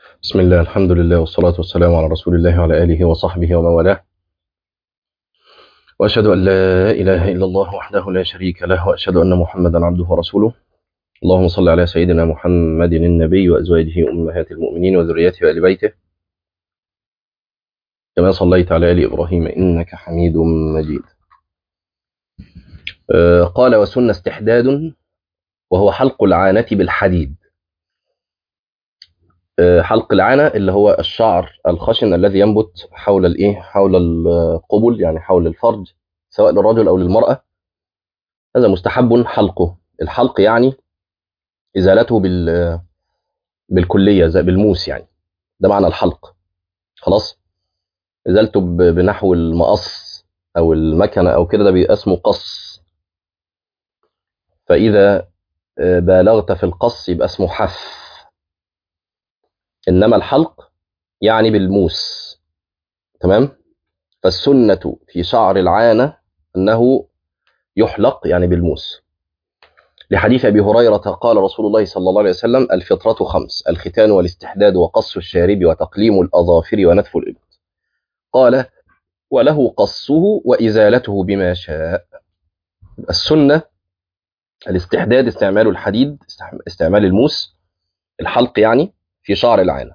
بسم الله الحمد لله والصلاة والسلام على رسول الله وعلى آله وصحبه ومن والاه وأشهد أن لا إله إلا الله وحده لا شريك له وأشهد أن محمدا عبده ورسوله اللهم صل على سيدنا محمد النبي وأزواجه أمهات المؤمنين وذريته وآل بيته كما صليت على آل إبراهيم إنك حميد مجيد آه، قال وسن استحداد وهو حلق العانة بالحديد آه، حلق العانة اللي هو الشعر الخشن الذي ينبت حول الايه حول القبل يعني حول الفرج سواء للرجل او للمرأة هذا مستحب حلقه الحلق يعني ازالته بال بالكلية زي بالموس يعني ده معنى الحلق خلاص ازالته ب- بنحو المقص او المكنة او كده ده بيبقى اسمه قص فاذا آه، بالغت في القص يبقى اسمه حف انما الحلق يعني بالموس تمام فالسنة في شعر العانة أنه يحلق يعني بالموس لحديث أبي هريرة قال رسول الله صلى الله عليه وسلم الفطرة خمس الختان والاستحداد وقص الشارب وتقليم الأظافر ونتف الإبط قال وله قصه وإزالته بما شاء السنة الاستحداد استعمال الحديد استعمال الموس الحلق يعني في شعر العانة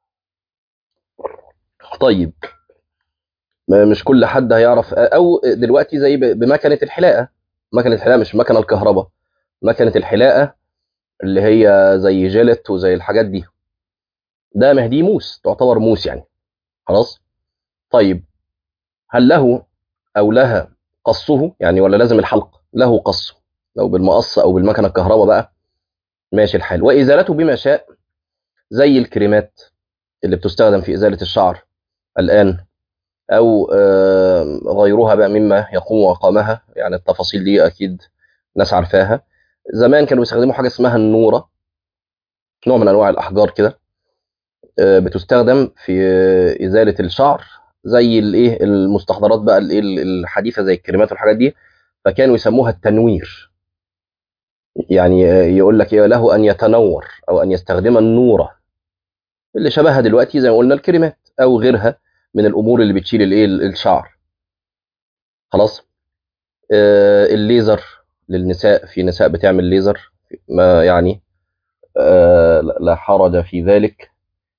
طيب ما- مش كل حد هيعرف او دلوقتي زي ب- بمكنه الحلاقه مكنه الحلاقه مش مكنه الكهرباء مكنه الحلاقه اللي هي زي جيلت وزي الحاجات دي ده مهدي موس تعتبر موس يعني خلاص طيب هل له او لها قصه يعني ولا لازم الحلق له قصه لو بالمقص او بالمكنه الكهرباء بقى ماشي الحال وازالته بما شاء زي الكريمات اللي بتستخدم في ازاله الشعر الان او آه، غيرها بقى مما يقوم مقامها يعني التفاصيل دي اكيد ناس عارفاها زمان كانوا بيستخدموا حاجه اسمها النوره نوع من انواع الاحجار كده آه، بتستخدم في آه، ازاله الشعر زي الايه المستحضرات بقى الايه الحديثه زي الكريمات والحاجات دي فكانوا يسموها التنوير يعني آه، يقول لك إيه له ان يتنور او ان يستخدم النوره اللي شبهها دلوقتي زي ما قلنا الكريمات او غيرها من الامور اللي بتشيل الايه الشعر خلاص آه، الليزر للنساء في نساء بتعمل ليزر ما يعني آه، لا حرج في ذلك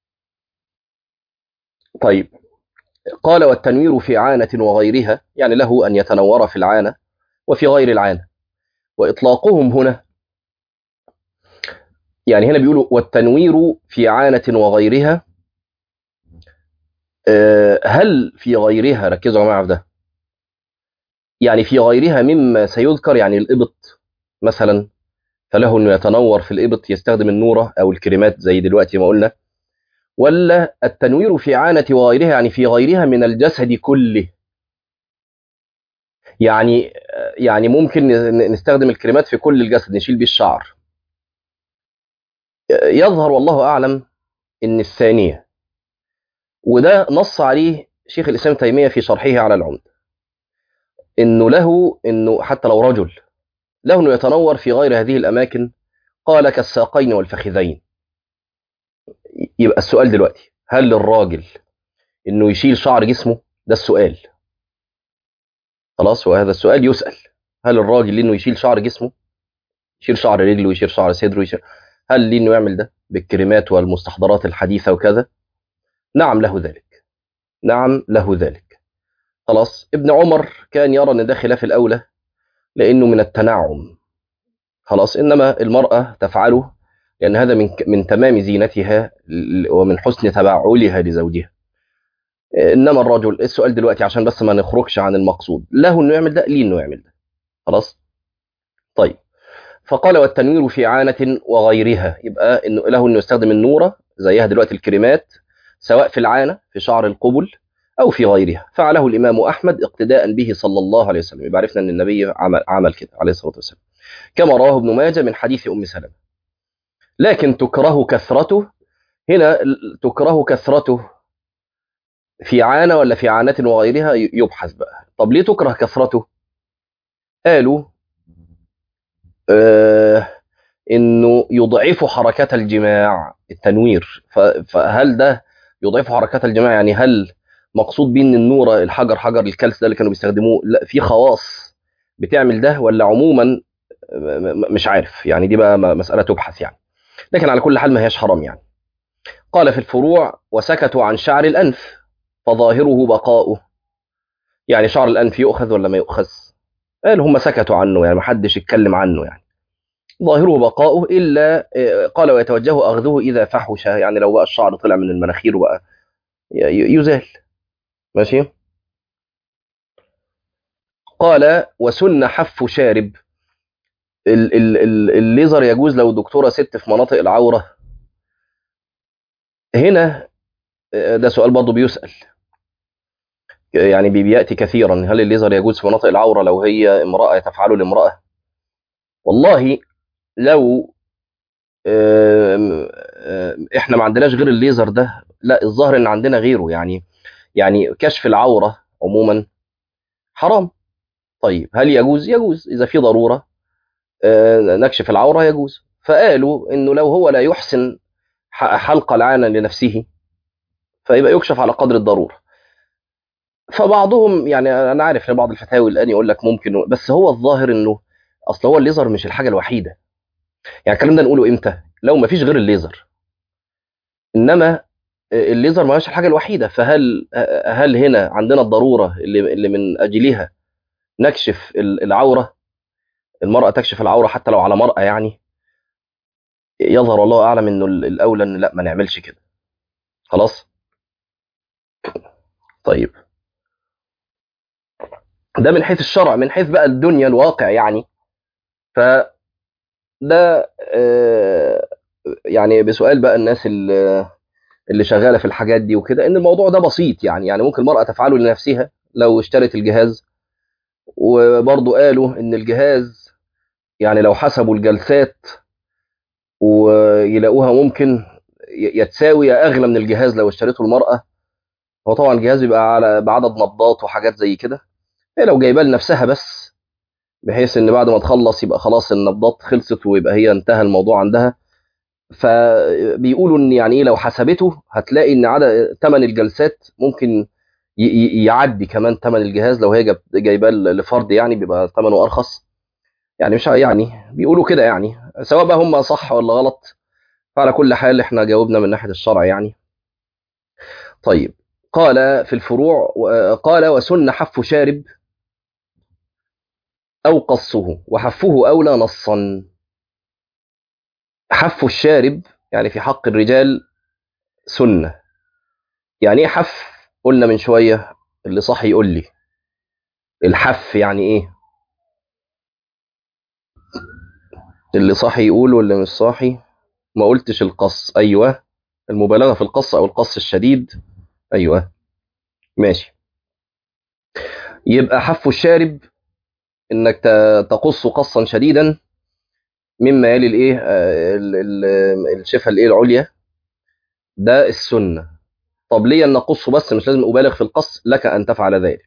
طيب قال والتنوير في عانة وغيرها يعني له أن يتنور في العانة وفي غير العانة وإطلاقهم هنا يعني هنا بيقولوا والتنوير في عانة وغيرها آه، هل في غيرها ركزوا يا جماعة في ده يعني في غيرها مما سيذكر يعني الإبط مثلا فله أنه يتنور في الإبط يستخدم النورة أو الكريمات زي دلوقتي ما قلنا ولا التنوير في عانة وغيرها يعني في غيرها من الجسد كله يعني يعني ممكن ن- نستخدم الكريمات في كل الجسد نشيل بيه الشعر يظهر والله أعلم إن الثانية وده نص عليه شيخ الإسلام تيمية في شرحه على العمد إنه له إنه حتى لو رجل له إنه يتنور في غير هذه الأماكن قال كالساقين والفخذين يبقى السؤال دلوقتي هل للراجل إنه يشيل شعر جسمه ده السؤال خلاص وهذا السؤال يسأل هل الراجل ليه إنه يشيل شعر جسمه يشيل شعر رجله ويشيل شعر صدره ويشيل هل ليه إنه يعمل ده بالكريمات والمستحضرات الحديثة وكذا نعم له ذلك نعم له ذلك خلاص ابن عمر كان يرى ان ده خلاف الاولى لانه من التنعم خلاص انما المراه تفعله لان هذا من من تمام زينتها ل- ومن حسن تبعلها لزوجها انما الرجل السؤال دلوقتي عشان بس ما نخرجش عن المقصود له انه يعمل ده ليه انه يعمل ده خلاص طيب فقال والتنوير في عانة وغيرها يبقى انه له انه يستخدم النورة زيها دلوقتي الكريمات سواء في العانة في شعر القبل او في غيرها فعله الامام احمد اقتداء به صلى الله عليه وسلم يبقى عرفنا ان النبي عمل عمل كده عليه الصلاه والسلام كما رواه ابن ماجه من حديث ام سلمة لكن تكره كثرته هنا تكره كثرته في عانة ولا في عانة وغيرها يبحث بقى طب ليه تكره كثرته قالوا آه انه يضعف حركات الجماع التنوير ف- فهل ده يضعف حركات الجماع يعني هل مقصود بيه ان النوره الحجر حجر الكلس ده اللي كانوا بيستخدموه لا في خواص بتعمل ده ولا عموما م- م- مش عارف يعني دي بقى م- مساله تبحث يعني لكن على كل حال ما هياش حرام يعني قال في الفروع وسكتوا عن شعر الانف فظاهره بقاؤه يعني شعر الانف يؤخذ ولا ما يؤخذ قال هم سكتوا عنه يعني ما حدش يتكلم عنه يعني ظاهره بقاؤه الا آه، قال ويتوجه اخذه اذا فحش يعني لو بقى الشعر طلع من المناخير وبقى ي- ي- يزال ماشي قال وسن حف شارب ال- ال- ال- الليزر يجوز لو دكتوره ست في مناطق العوره هنا آه، ده سؤال برضه بيسال يعني بي- بياتي كثيرا هل الليزر يجوز في مناطق العوره لو هي امراه تفعله لامراه والله لو آم، آم، احنا ما عندناش غير الليزر ده لا الظاهر ان عندنا غيره يعني يعني كشف العوره عموما حرام طيب هل يجوز يجوز اذا في ضروره آه، نكشف العوره يجوز فقالوا انه لو هو لا يحسن ح- حلق العانه لنفسه فيبقى يكشف على قدر الضروره فبعضهم يعني انا عارف ان بعض الفتاوي الان يقول لك ممكن بس هو الظاهر انه اصل هو الليزر مش الحاجه الوحيده يعني الكلام ده نقوله امتى لو ما فيش غير الليزر انما الليزر ما هوش الحاجه الوحيده فهل هل هنا عندنا الضروره اللي اللي من اجلها نكشف ال- العوره المراه تكشف العوره حتى لو على مرأة يعني يظهر والله اعلم انه ال- الاولى ان لا ما نعملش كده خلاص طيب ده من حيث الشرع من حيث بقى الدنيا الواقع يعني فده آه، يعني بسؤال بقى الناس اللي اللي شغاله في الحاجات دي وكده ان الموضوع ده بسيط يعني يعني ممكن المراه تفعله لنفسها لو اشترت الجهاز وبرضه قالوا ان الجهاز يعني لو حسبوا الجلسات ويلاقوها ممكن ي- يتساوي يا اغلى من الجهاز لو اشتريته المراه هو طبعا الجهاز بيبقى على بعدد نبضات وحاجات زي كده هي لو جايباه لنفسها بس بحيث ان بعد ما تخلص يبقى خلاص النبضات خلصت ويبقى هي انتهى الموضوع عندها فبيقولوا ان يعني ايه لو حسبته هتلاقي ان عدد ثمن الجلسات ممكن ي- ي- يعدي كمان ثمن الجهاز لو هي جاب- جايباه لفرد يعني بيبقى ثمنه ارخص يعني مش ع- يعني بيقولوا كده يعني سواء بقى هم صح ولا غلط فعلى كل حال احنا جاوبنا من ناحيه الشرع يعني طيب قال في الفروع و- قال وسن حف شارب او قصه وحفه اولى نصا حف الشارب يعني في حق الرجال سنه يعني ايه حف قلنا من شويه اللي صح يقول لي الحف يعني ايه اللي صاحي يقول واللي مش صاحي ما قلتش القص ايوه المبالغه في القص او القص الشديد ايوه ماشي يبقى حف الشارب انك ت- تقص قصا شديدا مما يلي الايه آه، ال- ال- الشفه الايه العليا ده السنه طب ليه ان نقصه بس مش لازم ابالغ في القص لك ان تفعل ذلك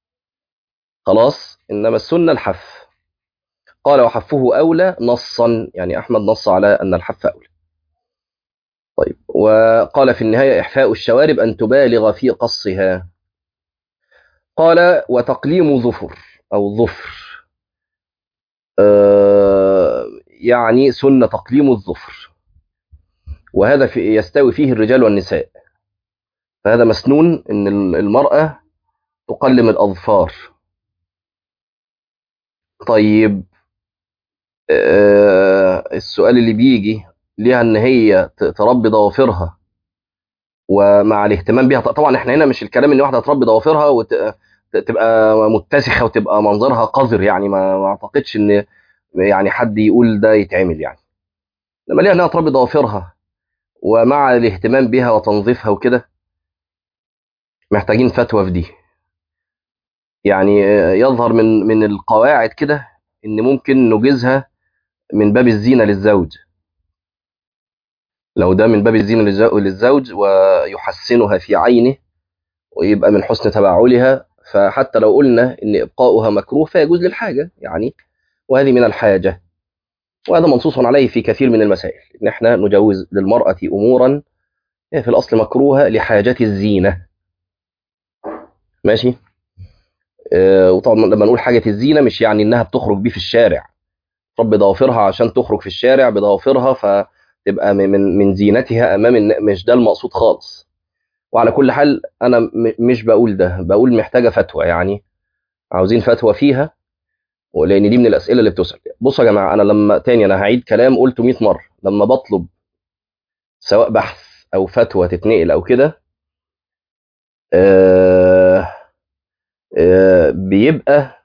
خلاص انما السنه الحف قال وحفه اولى نصا يعني احمد نص على ان الحف اولى طيب وقال في النهايه احفاء الشوارب ان تبالغ في قصها قال وتقليم ظفر او ظفر آه، يعني سنه تقليم الظفر وهذا في يستوي فيه الرجال والنساء فهذا مسنون ان المراه تقلم الاظفار طيب آه، السؤال اللي بيجي ليها ان هي ت- تربي ضوافرها ومع الاهتمام بيها طبعا احنا هنا مش الكلام ان واحده تربي ضوافرها وتبقى متسخه وتبقى منظرها قذر يعني ما ما اعتقدش ان يعني حد يقول ده يتعمل يعني لما ليها انها تربي ضوافرها ومع الاهتمام بها وتنظيفها وكده محتاجين فتوى في دي يعني آه، يظهر من من القواعد كده ان ممكن نجيزها من باب الزينه للزوج لو ده من باب الزينه للزو- للزوج ويحسنها في عينه ويبقى من حسن تبعلها فحتى لو قلنا ان ابقاؤها مكروه فيجوز للحاجه يعني وهذه من الحاجه وهذا منصوص عليه في كثير من المسائل ان احنا نجوز للمرأة امورا هي في الاصل مكروهة لحاجة الزينة ماشي آه، وطبعا لما نقول حاجة الزينة مش يعني انها بتخرج بيه في الشارع رب ضوافرها عشان تخرج في الشارع بضوافرها فتبقى من من من زينتها امام الن- مش ده المقصود خالص وعلى كل حال انا م- مش بقول ده بقول محتاجة فتوى يعني عاوزين فتوى فيها ولان دي من الاسئله اللي بتسال بصوا يا جماعه انا لما تاني انا هعيد كلام قلته 100 مره لما بطلب سواء بحث او فتوى تتنقل او كده آه آه بيبقى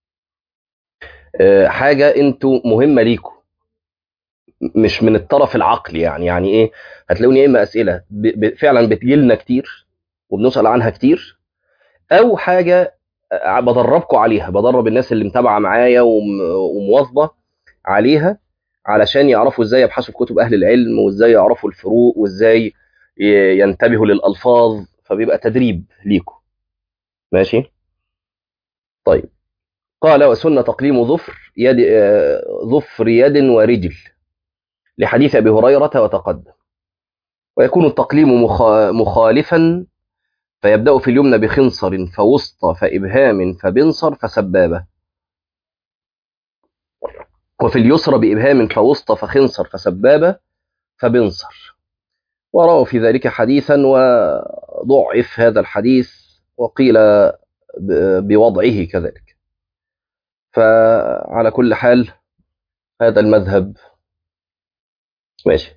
آه حاجه انتوا مهمه ليكم مش من الطرف العقلي يعني يعني ايه هتلاقوني يا اما اسئله ب- ب- فعلا بتجيلنا كتير وبنسال عنها كتير او حاجه آه، بدربكم عليها بدرب الناس اللي متابعه معايا وم- ومواظبه عليها علشان يعرفوا ازاي يبحثوا في كتب اهل العلم وازاي يعرفوا الفروق وازاي ي- ينتبهوا للالفاظ فبيبقى تدريب ليكم ماشي طيب قال وسن تقليم ظفر يد آه، ظفر يد ورجل لحديث ابي هريره وتقدم ويكون التقليم مخا- مخالفا فيبدا في اليمنى بخنصر فوسطى فابهام فبنصر فسبابه وفي اليسرى بابهام فوسطى فخنصر فسبابه فبنصر ورأوا في ذلك حديثا وضعف هذا الحديث وقيل ب- بوضعه كذلك فعلى كل حال هذا المذهب ماشي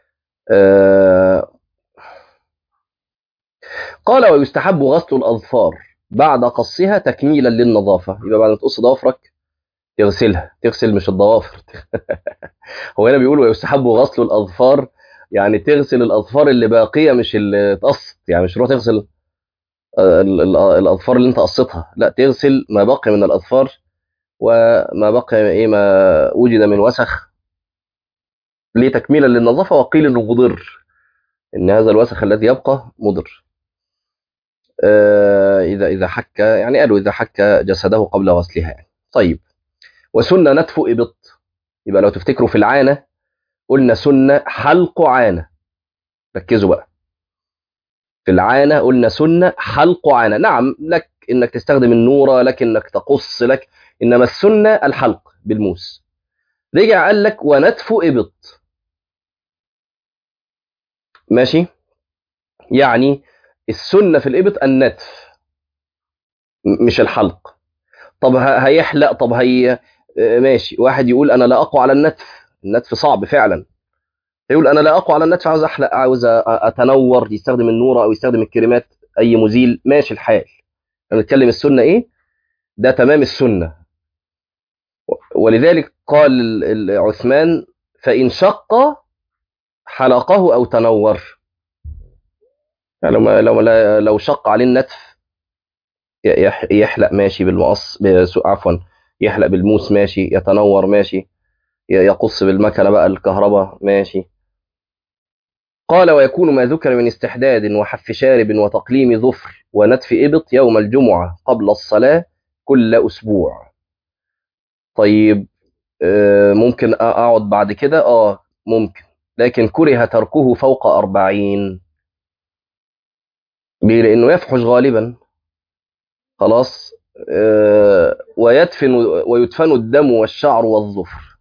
آه قال ويستحب غسل الأظفار بعد قصها تكميلا للنظافة يبقى بعد ما تقص ضوافرك تغسلها تغسل مش الضوافر هو هنا بيقول ويستحب غسل الأظفار يعني تغسل الأظفار اللي باقية مش اللي اتقصت يعني مش تروح تغسل آه، ال- ال- الأظفار اللي أنت قصتها لا تغسل ما بقي من الأظفار وما بقي ايه ما وجد من وسخ ليه تكميلا للنظافه وقيل انه مضر ان هذا الوسخ الذي يبقى مضر آه اذا اذا حك يعني قالوا اذا حك جسده قبل غسلها يعني طيب وسنه نتف ابط يبقى لو تفتكروا في العانه قلنا سنه حلق عانه ركزوا بقى في العانه قلنا سنه حلق عانه نعم لك انك تستخدم النوره لك انك تقص لك انما السنه الحلق بالموس رجع قال لك ونتف ابط ماشي يعني السنه في الابط النتف م- مش الحلق طب ه- هيحلق طب هي آه، ماشي واحد يقول انا لا اقوى على النتف النتف صعب فعلا يقول انا لا اقوى على النتف عاوز احلق عاوز أ- اتنور يستخدم النوره او يستخدم الكريمات اي مزيل ماشي الحال نتكلم السنه ايه ده تمام السنه ولذلك قال ال- ال- عثمان فان شق حلقه او تنور يعني لو ما لو ما لو شق عليه النتف ي- يح- يحلق ماشي بالمقص بس- عفوا يحلق بالموس ماشي يتنور ماشي ي- يقص بالمكنه بقى الكهرباء ماشي قال ويكون ما ذكر من استحداد وحف شارب وتقليم ظفر ونتف إبط يوم الجمعة قبل الصلاة كل أسبوع طيب آه، ممكن أقعد بعد كده آه ممكن لكن كره تركه فوق أربعين ليه؟ لأنه يفحش غالبا خلاص آه، ويدفن ويدفن الدم والشعر والظفر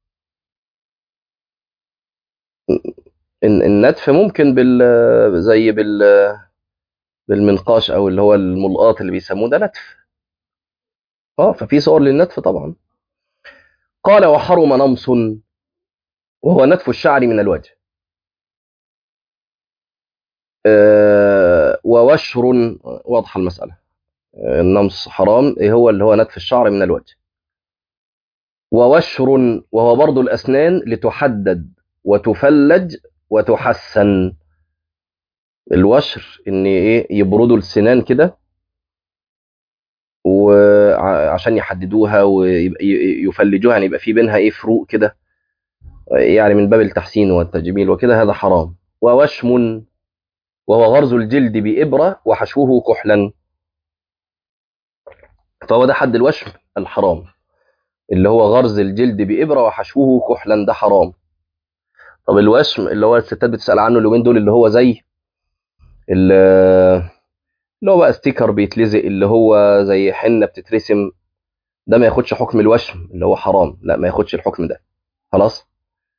الن- النتف ممكن بال زي بال بالمنقاش او اللي هو الملقاط اللي بيسموه ده نتف اه ففي صور للنتف طبعا قال وحرم نمص وهو نتف الشعر من الوجه آه ووشر واضحه المساله آه، النمص حرام إيه هو اللي هو نتف الشعر من الوجه ووشر وهو برضو الاسنان لتحدد وتفلج وتحسن الوشر ان ايه يبردوا السنان كده وعشان يحددوها ويفلجوها يعني يبقى في بينها ايه فروق كده يعني من باب التحسين والتجميل وكده هذا حرام ووشم وهو غرز الجلد بإبرة وحشوه كحلا فهو ده حد الوشم الحرام اللي هو غرز الجلد بإبرة وحشوه كحلا ده حرام طب الوشم اللي هو الستات بتسأل عنه اليومين دول اللي هو زي ال- اللي هو بقى ستيكر بيتلزق اللي هو زي حنة بتترسم ده ما ياخدش حكم الوشم اللي هو حرام لا ما ياخدش الحكم ده خلاص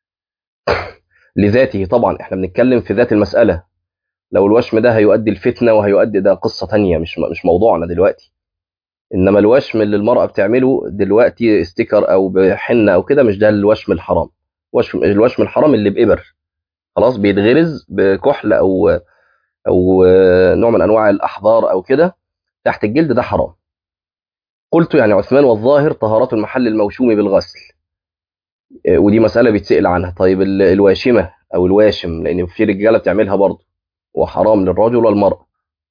لذاته طبعا احنا بنتكلم في ذات المسألة لو الوشم ده هيؤدي الفتنة وهيؤدي ده قصة تانية مش مش موضوعنا دلوقتي انما الوشم اللي المرأة بتعمله دلوقتي ستيكر او بحنة او كده مش ده الوشم الحرام وشم الوشم الحرام اللي بإبر خلاص بيتغرز بكحل او او نوع من انواع الاحبار او كده تحت الجلد ده حرام قلت يعني عثمان والظاهر طهارة المحل الموشوم بالغسل إيه، ودي مسألة بيتسأل عنها طيب ال- الواشمة أو الواشم لأن في رجالة بتعملها برضه وحرام للرجل والمرأة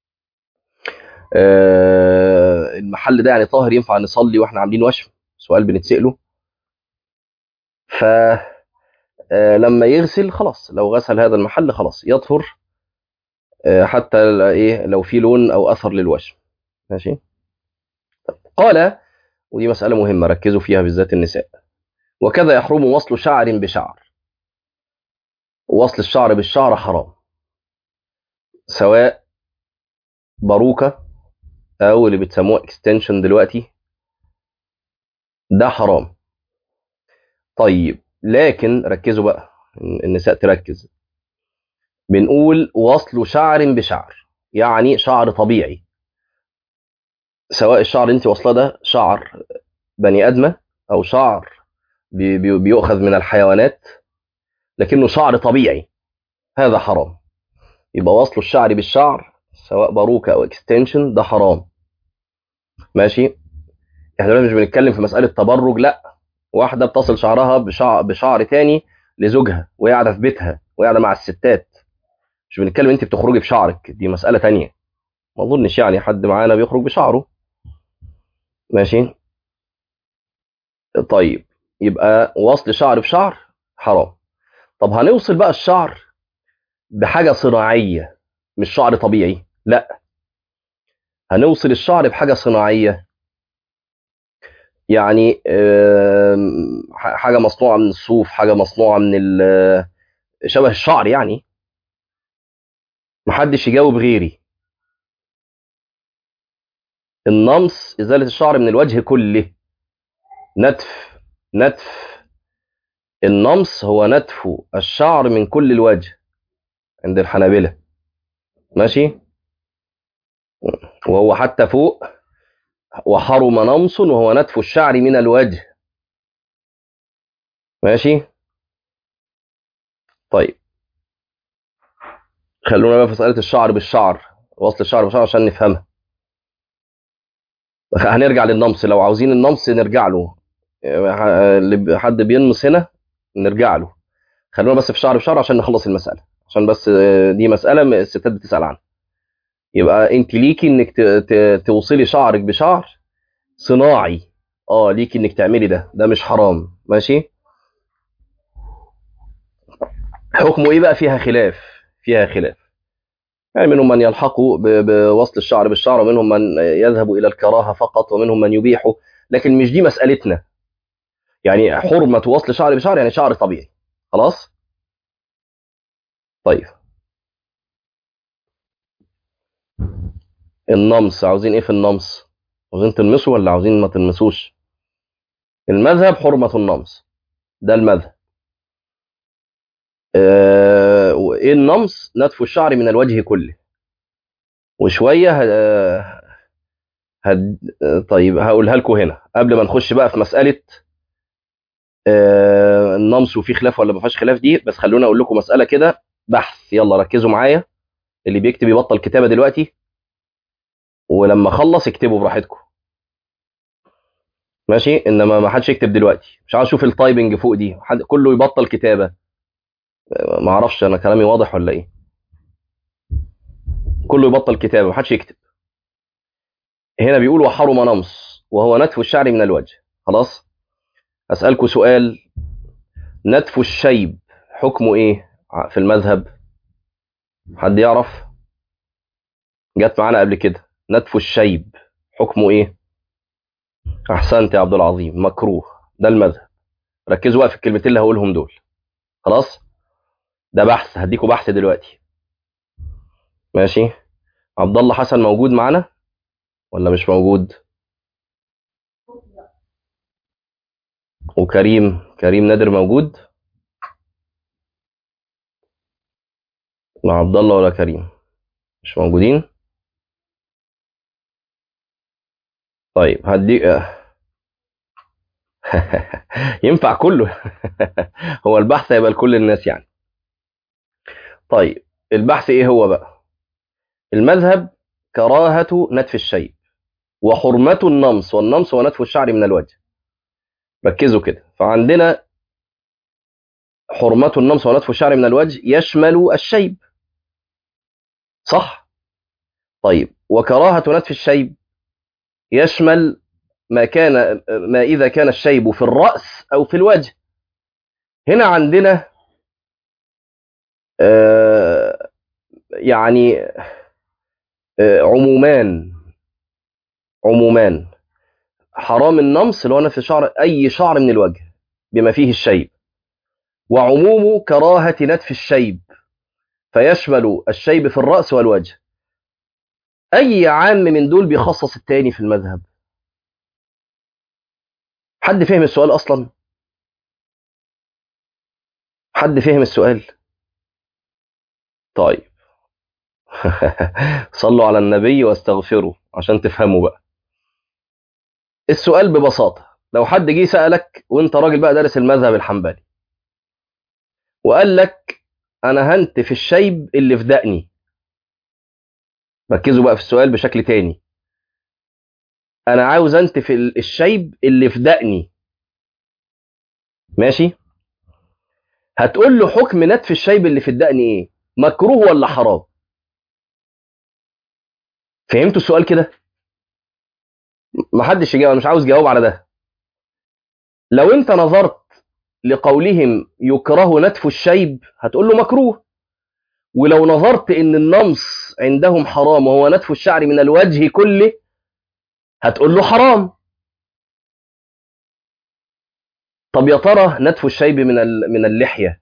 آه، المحل ده يعني طاهر ينفع نصلي واحنا عاملين وشم سؤال بنتسأله ف آه، لما يغسل خلاص لو غسل هذا المحل خلاص يطهر آه، حتى ل- ايه لو في لون او اثر للوشم ماشي قال ودي مسألة مهمة ركزوا فيها بالذات النساء وكذا يحرم وصل شعر بشعر وصل الشعر بالشعر حرام سواء باروكة او اللي بتسموه اكستنشن دلوقتي ده حرام طيب لكن ركزوا بقى النساء تركز بنقول وصل شعر بشعر يعني شعر طبيعي سواء الشعر اللي انت واصله ده شعر بني ادمه او شعر بي- بي- بيؤخذ من الحيوانات لكنه شعر طبيعي هذا حرام يبقى وصل الشعر بالشعر سواء باروكة او اكستنشن ده حرام ماشي احنا دلوقتي مش بنتكلم في مسألة تبرج لا واحدة بتصل شعرها بشعر, بشعر تاني لزوجها وهي قاعدة في بيتها وهي قاعدة مع الستات مش بنتكلم انت بتخرجي بشعرك دي مسألة تانية ما اظنش يعني حد معانا بيخرج بشعره ماشي طيب يبقى وصل شعر بشعر حرام طب هنوصل بقى الشعر بحاجة صناعية مش شعر طبيعي لا هنوصل الشعر بحاجة صناعية يعني آم، ح- حاجة مصنوعة من الصوف حاجة مصنوعة من ال- شبه الشعر يعني محدش يجاوب غيري النمص إزالة الشعر من الوجه كله نتف نتف النمص هو نتف الشعر من كل الوجه عند الحنابلة ماشي وهو حتى فوق وحرم نمص وهو نتف الشعر من الوجه ماشي طيب خلونا بقى في مسألة الشعر بالشعر وصل الشعر بالشعر عشان نفهمها هنرجع للنمص لو عاوزين النمص نرجع له اللي حد بينمص هنا نرجع له خلونا بس في شعر بشعر عشان نخلص المسألة عشان بس دي مسألة الستات بتسأل عنها يبقى انت ليكي انك ت- ت- توصلي شعرك بشعر صناعي اه ليكي انك تعملي ده ده مش حرام ماشي حكمه ايه بقى فيها خلاف فيها خلاف يعني منهم من يلحق ب- بوصل الشعر بالشعر ومنهم من يذهب الى الكراهه فقط ومنهم من يبيحه لكن مش دي مسألتنا يعني حرمة وصل شعر بشعر يعني شعر طبيعي خلاص طيب النمص عاوزين ايه في النمص عاوزين تلمسوا ولا عاوزين ما تلمسوش المذهب حرمة النمص ده المذهب آه، وايه النمص نتف الشعر من الوجه كله وشويه ه- هد... طيب هقولها لكم هنا قبل ما نخش بقى في مساله آه، النمص وفي خلاف ولا ما فيهاش خلاف دي بس خلونا اقول لكم مساله كده بحث يلا ركزوا معايا اللي بيكتب يبطل كتابه دلوقتي ولما اخلص اكتبوا براحتكم ماشي انما ما حدش يكتب دلوقتي مش عاوز اشوف التايبنج فوق دي حد كله يبطل كتابه آه، ما اعرفش انا كلامي واضح ولا ايه كله يبطل كتابه ما حدش يكتب هنا بيقول وحرم نمص وهو نتف الشعر من الوجه خلاص اسالكم سؤال نتف الشيب حكمه ايه ع- في المذهب حد يعرف جت معانا قبل كده نتف الشيب حكمه ايه احسنت يا عبد العظيم مكروه ده المذهب ركزوا بقى في الكلمتين اللي هقولهم دول خلاص ده بحث هديكوا بحث دلوقتي ماشي عبد الله حسن موجود معانا ولا مش موجود وكريم كريم نادر موجود لا عبد الله ولا كريم مش موجودين طيب هدي ينفع كله هو البحث هيبقى لكل الناس يعني طيب البحث ايه هو بقى المذهب كراهة نتف الشيب وحرمة النمص والنمص هو نتف الشعر من الوجه ركزوا كده فعندنا حرمة النمص ونتف الشعر من الوجه يشمل الشيب صح طيب وكراهة نتف الشيب يشمل ما كان ما إذا كان الشيب في الرأس أو في الوجه هنا عندنا آه يعني آه عمومان عمومان حرام النمص اللي هو نفس شعر أي شعر من الوجه بما فيه الشيب وعموم كراهة نتف الشيب فيشمل الشيب في الرأس والوجه أي عام من دول بيخصص التاني في المذهب حد فهم السؤال أصلا حد فهم السؤال طيب صلوا على النبي واستغفروا عشان تفهموا بقى السؤال ببساطة لو حد جه سألك وانت راجل بقى دارس المذهب الحنبلي وقال لك انا هنتف الشيب اللي في دقني ركزوا بقى في السؤال بشكل تاني انا عاوز انتف الشيب اللي في دقني ماشي هتقول له حكم نتف الشيب اللي في الدقن ايه مكروه ولا حرام فهمتوا السؤال كده محدش يجاوب مش عاوز جواب على ده لو انت نظرت لقولهم يكره نتف الشيب هتقول له مكروه ولو نظرت ان النمص عندهم حرام وهو نتف الشعر من الوجه كله هتقول له حرام طب يا ترى نتف الشيب من من اللحيه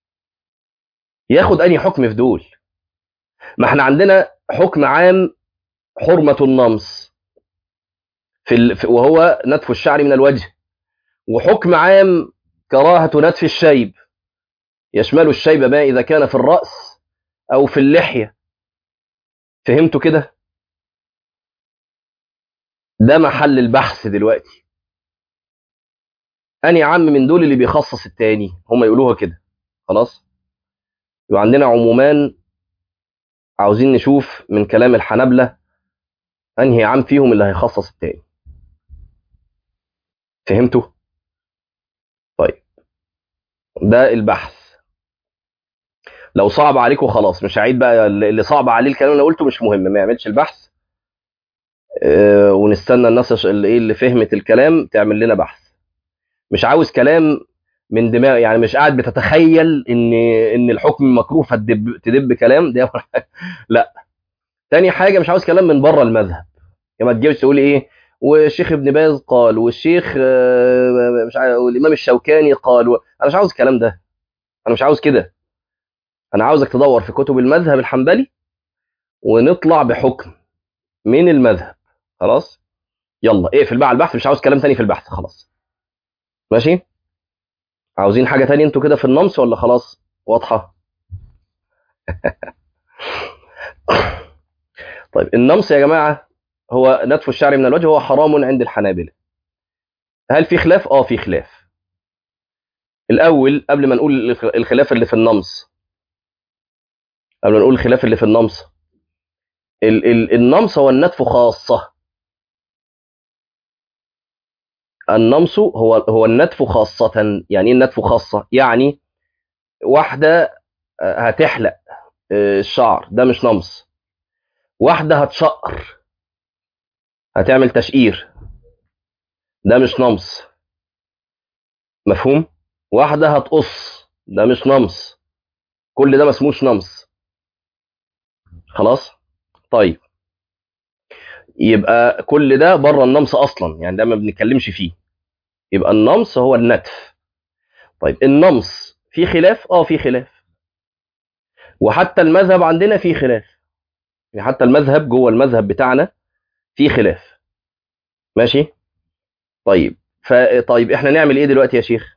ياخد انهي حكم في دول ما احنا عندنا حكم عام حرمه النمص في ال... وهو نتف الشعر من الوجه وحكم عام كراهة نتف الشيب يشمل الشيب ما إذا كان في الرأس أو في اللحية فهمتوا كده؟ ده محل البحث دلوقتي أني عم من دول اللي بيخصص التاني هم يقولوها كده خلاص يبقى عندنا عمومان عاوزين نشوف من كلام الحنبلة أنهي عام فيهم اللي هيخصص التاني فهمتوا؟ طيب ده البحث لو صعب عليكم خلاص مش هعيد بقى اللي صعب عليه الكلام اللي قلته مش مهم ما يعملش البحث اه ونستنى الناس اللي ايه اللي فهمت الكلام تعمل لنا بحث مش عاوز كلام من دماغ يعني مش قاعد بتتخيل ان ان الحكم مكروه فتدب تدب كلام ده لا تاني حاجه مش عاوز كلام من بره المذهب يعني ما تجيبش تقول ايه والشيخ ابن باز قال والشيخ مش عارف والامام الشوكاني قال و... انا مش عاوز الكلام ده انا مش عاوز كده انا عاوزك تدور في كتب المذهب الحنبلي ونطلع بحكم من المذهب خلاص يلا اقفل بقى على البحث مش عاوز كلام تاني في البحث خلاص ماشي عاوزين حاجه تانية انتوا كده في النمص ولا خلاص واضحه طيب النمص يا جماعه هو نتف الشعر من الوجه هو حرام عند الحنابلة هل في خلاف؟ اه في خلاف الأول قبل ما نقول الخلاف اللي في النمص قبل ما نقول الخلاف اللي في النمص ال ال النمص هو النتف خاصة النمص هو هو النتف خاصة يعني ايه النتف خاصة؟ يعني واحدة هتحلق الشعر ده مش نمص واحدة هتشقر هتعمل تشقير ده مش نمص مفهوم واحدة هتقص ده مش نمص كل ده ما اسموش نمص خلاص طيب يبقى كل ده بره النمص اصلا يعني ده ما بنتكلمش فيه يبقى النمص هو النتف طيب النمص في خلاف اه في خلاف وحتى المذهب عندنا في خلاف يعني حتى المذهب جوه المذهب بتاعنا في خلاف ماشي طيب ف طيب احنا نعمل ايه دلوقتي يا شيخ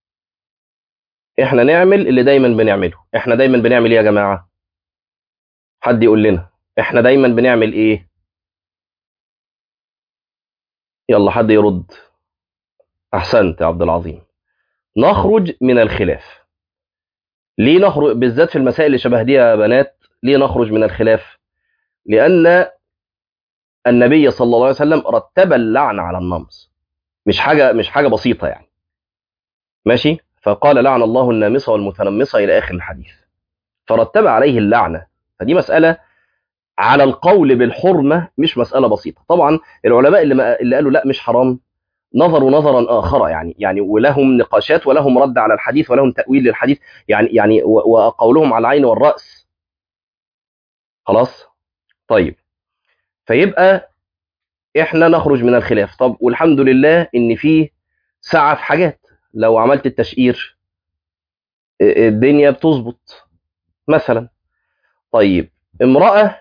احنا نعمل اللي دايما بنعمله احنا دايما بنعمل ايه يا جماعه حد يقول لنا احنا دايما بنعمل ايه يلا حد يرد احسنت يا عبد العظيم نخرج من الخلاف ليه نخرج بالذات في المسائل اللي شبه دي يا بنات ليه نخرج من الخلاف لان النبي صلى الله عليه وسلم رتب اللعن على النمص مش حاجه مش حاجه بسيطه يعني ماشي فقال لعن الله النامصه والمتنمصه الى اخر الحديث فرتب عليه اللعنه فدي مساله على القول بالحرمه مش مساله بسيطه طبعا العلماء اللي, ما اللي قالوا لا مش حرام نظروا نظرا اخر يعني يعني ولهم نقاشات ولهم رد على الحديث ولهم تاويل للحديث يعني يعني وقولهم على العين والراس خلاص طيب فيبقى احنا نخرج من الخلاف طب والحمد لله ان في سعه في حاجات لو عملت التشقير الدنيا بتظبط مثلا طيب امراه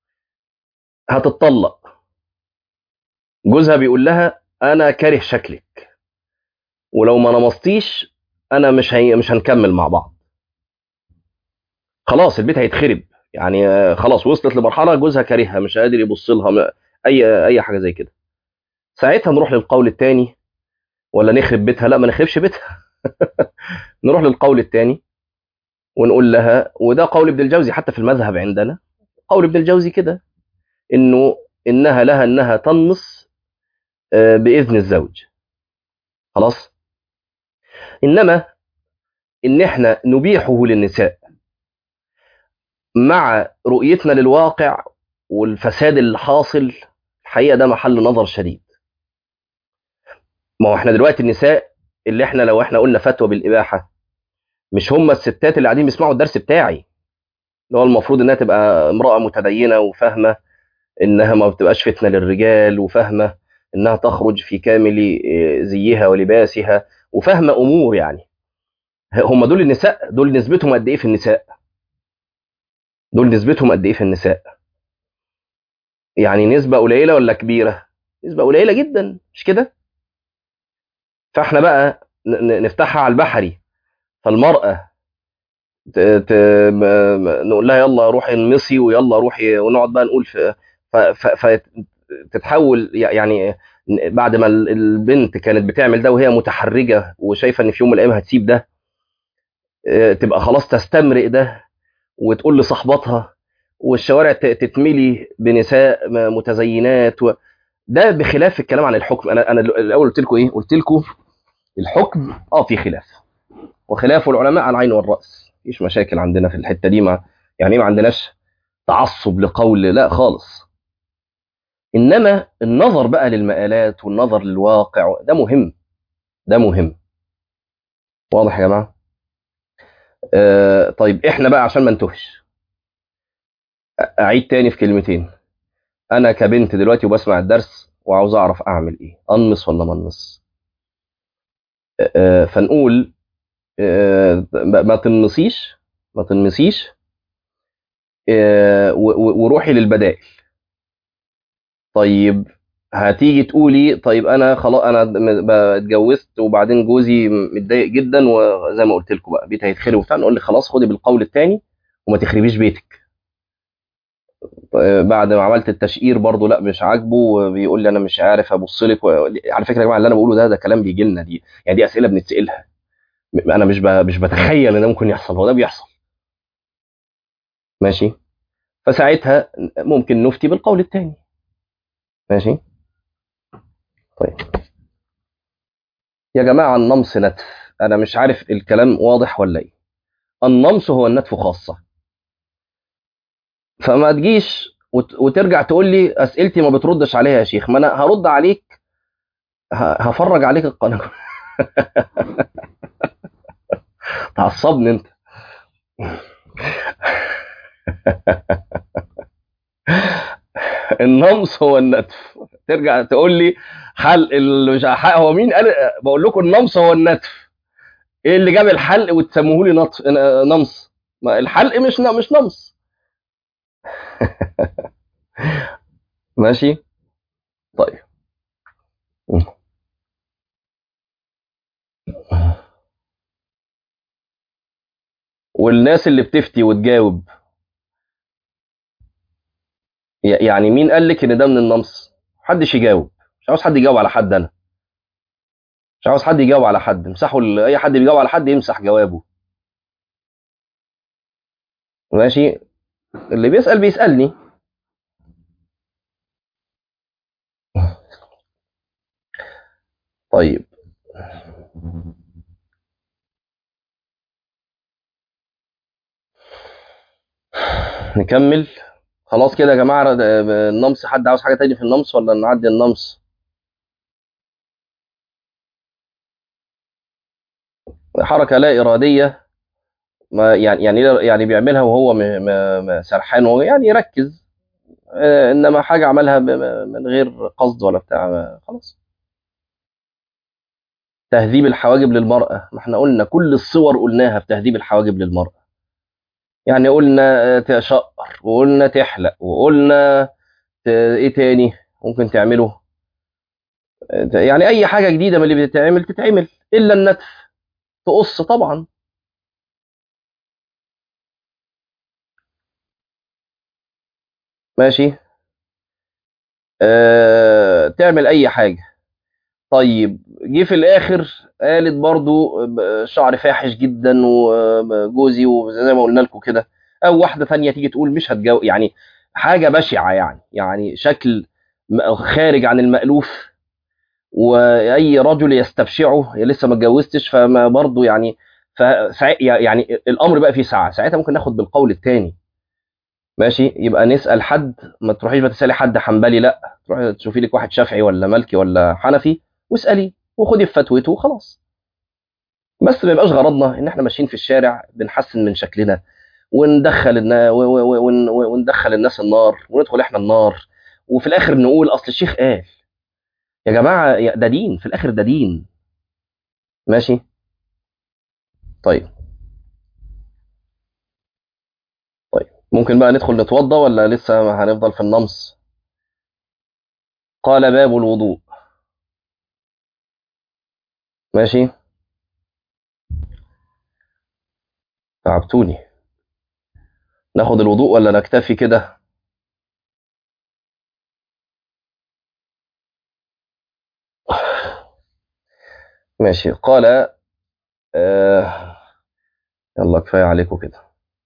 هتتطلق جوزها بيقول لها انا كاره شكلك ولو ما نمصتيش انا مش هي مش هنكمل مع بعض خلاص البيت هيتخرب يعني خلاص وصلت لمرحله جوزها كارهها مش قادر يبص لها اي اي حاجه زي كده ساعتها نروح للقول الثاني ولا نخرب بيتها لا ما نخربش بيتها نروح للقول الثاني ونقول لها وده قول ابن الجوزي حتى في المذهب عندنا قول ابن الجوزي كده انه انها لها انها تنمص باذن الزوج خلاص انما ان احنا نبيحه للنساء مع رؤيتنا للواقع والفساد اللي حاصل الحقيقه ده محل نظر شديد ما هو احنا دلوقتي النساء اللي احنا لو احنا قلنا فتوى بالاباحه مش هم الستات اللي قاعدين بيسمعوا الدرس بتاعي اللي هو المفروض انها تبقى امراه متدينه وفاهمه انها ما بتبقاش فتنه للرجال وفاهمه انها تخرج في كامل زيها ولباسها وفاهمه امور يعني هم دول النساء دول نسبتهم قد ايه في النساء دول نسبتهم قد ايه في النساء يعني نسبه قليله ولا كبيره نسبه قليله جدا مش كده فاحنا بقى نفتحها على البحري فالمراه ت... ت... نقول لها يلا روحي انمصي ويلا روحي ونقعد بقى نقول في ف... ف... فتتحول يعني بعد ما البنت كانت بتعمل ده وهي متحرجه وشايفه ان في يوم من الايام هتسيب ده تبقى خلاص تستمرئ ده وتقول لصاحباتها والشوارع تتملي بنساء متزينات و... ده بخلاف الكلام عن الحكم انا انا الاول قلت لكم ايه قلت لكم الحكم اه في خلاف وخلاف العلماء على العين والراس مفيش مشاكل عندنا في الحته دي ما يعني ما عندناش تعصب لقول لا خالص انما النظر بقى للمقالات والنظر للواقع ده مهم ده مهم واضح يا جماعه آه طيب احنا بقى عشان ما نتوهش اعيد تاني في كلمتين انا كبنت دلوقتي وبسمع الدرس وعاوز اعرف اعمل ايه انمص ولا ما انمص آه فنقول آه ما تنمصيش ما تنمصيش آه وروحي للبدائل طيب هتيجي تقولي طيب انا خلاص انا اتجوزت وبعدين جوزي متضايق جدا وزي ما قلت لكم بقى بيتي هيتخرب وبتاع نقول لك خلاص خدي بالقول الثاني وما تخربيش بيتك بعد ما عملت التشقير برضه لا مش عاجبه وبيقول لي انا مش عارف ابص لك و... على فكره يا جماعه اللي انا بقوله ده ده كلام بيجي لنا دي يعني دي اسئله بنتسالها انا مش ب... مش بتخيل ان ده ممكن يحصل هو ده بيحصل ماشي فساعتها ممكن نفتي بالقول الثاني ماشي طيب يا جماعه النمص نتف انا مش عارف الكلام واضح ولا ايه النمص هو النتف خاصه فما تجيش وترجع تقول لي اسئلتي ما بتردش عليها يا شيخ ما انا هرد عليك هفرج عليك القناه تعصبني انت النمص هو النتف ترجع تقول لي حلق اللي مش حلق هو مين قال بقول لكم النمص هو النتف ايه اللي جاب الحلق وتسموه لي نط... نمص ما الحلق مش ن... مش نمص ماشي طيب والناس اللي بتفتي وتجاوب ي- يعني مين قال لك ان ده من النمص محدش يجاوب مش عاوز حد يجاوب على حد انا مش عاوز حد يجاوب على حد امسحوا ال- اي حد بيجاوب على حد يمسح جوابه ماشي اللي بيسأل بيسألني طيب نكمل خلاص كده يا جماعة ده- النمص حد عاوز حاجة تاني في النمص ولا نعدي النمص حركة لا إرادية ما يعني يعني يعني بيعملها وهو م- م- م- سرحان وهو يعني يركز آه، انما حاجة عملها ب- ب- من غير قصد ولا بتاع ما- خلاص تهذيب الحواجب للمرأة ما احنا قلنا كل الصور قلناها في تهذيب الحواجب للمرأة يعني قلنا آه، تشقر وقلنا تحلق وقلنا ت- ايه تاني ممكن تعمله آه، يعني اي حاجة جديدة من اللي بتتعمل تتعمل الا النتف تقص طبعا ماشي أه تعمل اي حاجة طيب جه في الاخر قالت برضو ب- شعر فاحش جدا وجوزي وزي ما قلنا لكم كده او واحده ثانيه تيجي تقول مش هتجاوب يعني حاجه بشعه يعني يعني شكل م- خارج عن المألوف واي رجل يستبشعه يا لسه ما اتجوزتش فما برضو يعني فسع... يعني الامر بقى فيه ساعه ساعتها ممكن ناخد بالقول الثاني ماشي يبقى نسال حد ما تروحيش بقى تسالي حد حنبلي لا تروحي تشوفي لك واحد شافعي ولا مالكي ولا حنفي واسالي وخدي بفتوته وخلاص بس ما يبقاش غرضنا ان احنا ماشيين في الشارع بنحسن من شكلنا وندخل النا... و- و- و- ون- وندخل الناس النار وندخل احنا النار وفي الاخر نقول اصل الشيخ قال يا جماعه يا- ده دين في الاخر ده دين ماشي طيب طيب ممكن بقى ندخل نتوضى ولا لسه هنفضل في النمص قال باب الوضوء ماشي تعبتوني ناخد الوضوء ولا نكتفي كده ماشي قال آه يلا كفايه عليكم كده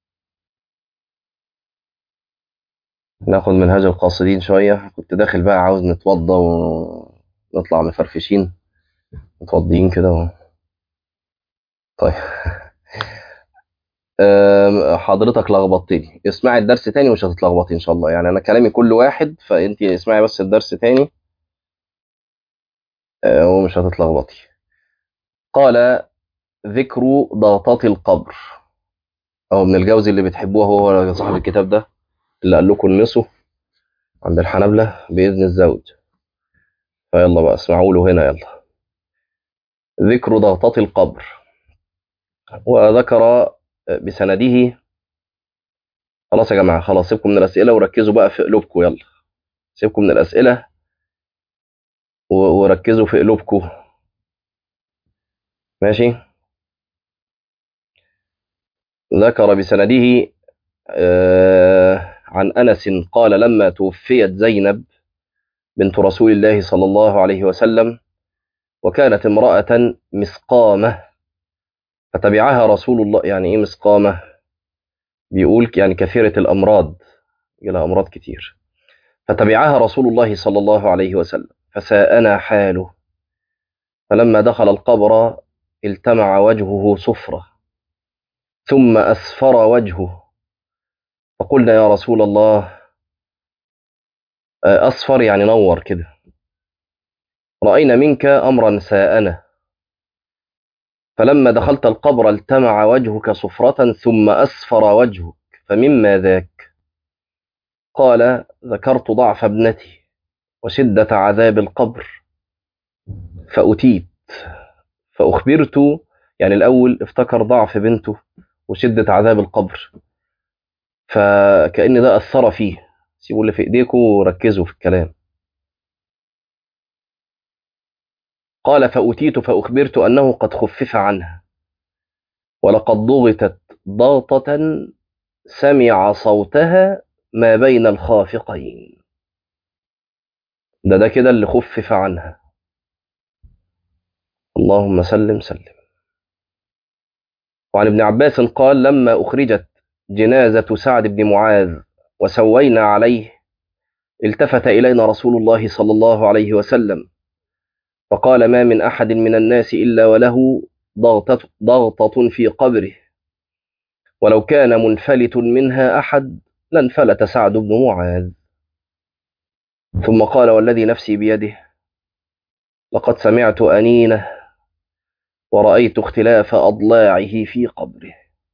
ناخد منهج القاصدين شويه كنت داخل بقى عاوز نتوضى ونطلع مفرفشين متوضيين كده و... طيب آم، حضرتك لخبطتني اسمعي الدرس تاني ومش هتتلخبطي ان شاء الله يعني انا كلامي كل واحد فانت اسمعي بس الدرس تاني آه، ومش هتتلخبطي قال ذكر ضغطات القبر او من الجوزي اللي بتحبوه هو صاحب الكتاب ده اللي قال لكم المسوا عند الحنابلة بإذن الزوج فيلا بقى اسمعوا له هنا يلا ذكر ضغطات القبر وذكر بسنده خلاص يا جماعة خلاص سيبكم من الأسئلة وركزوا بقى في قلوبكم يلا سيبكم من الأسئلة و- وركزوا في قلوبكم ماشي ذكر بسنده آه، عن أنس قال لما توفيت زينب بنت رسول الله صلى الله عليه وسلم وكانت امرأة مسقامة فتبعها رسول الله يعني إيه مسقامة بيقول يعني كثيرة الأمراض لها أمراض كتير فتبعها رسول الله صلى الله عليه وسلم فساءنا حاله فلما دخل القبر التمع وجهه صفرة ثم أسفر وجهه فقلنا يا رسول الله آه، أصفر يعني نور كده رأينا منك أمرا ساءنا فلما دخلت القبر التمع وجهك صفرة ثم أسفر وجهك فمما ذاك قال ذكرت ضعف ابنتي وشدة عذاب القبر فأتيت فأخبرت يعني الأول افتكر ضعف بنته وشدة عذاب القبر فكأن ده أثر فيه سيبوا اللي في إيديكم وركزوا في الكلام قال فأتيت فأخبرت أنه قد خفف عنها ولقد ضغطت ضغطة سمع صوتها ما بين الخافقين ده ده كده اللي خفف عنها اللهم سلم سلم وعن ابن عباس قال لما أخرجت جنازة سعد بن معاذ وسوينا عليه التفت إلينا رسول الله صلى الله عليه وسلم فقال ما من أحد من الناس إلا وله ضغطة, ضغطة في قبره ولو كان منفلت منها أحد لانفلت سعد بن معاذ ثم قال والذي نفسي بيده لقد سمعت أنينه ورأيت اختلاف أضلاعه في قبره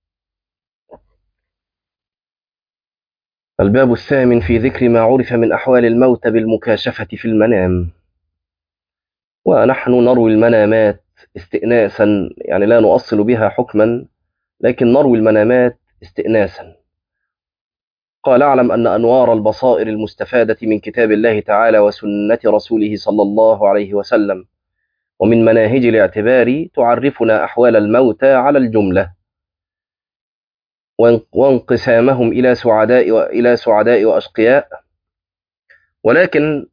الباب الثامن في ذكر ما عرف من أحوال الموت بالمكاشفة في المنام ونحن نروي المنامات استئناسا يعني لا نؤصل بها حكما لكن نروي المنامات استئناسا قال اعلم أن أنوار البصائر المستفادة من كتاب الله تعالى وسنة رسوله صلى الله عليه وسلم ومن مناهج الاعتبار تعرفنا أحوال الموتى على الجملة وانقسامهم إلى سعداء وإلى سعداء وأشقياء ولكن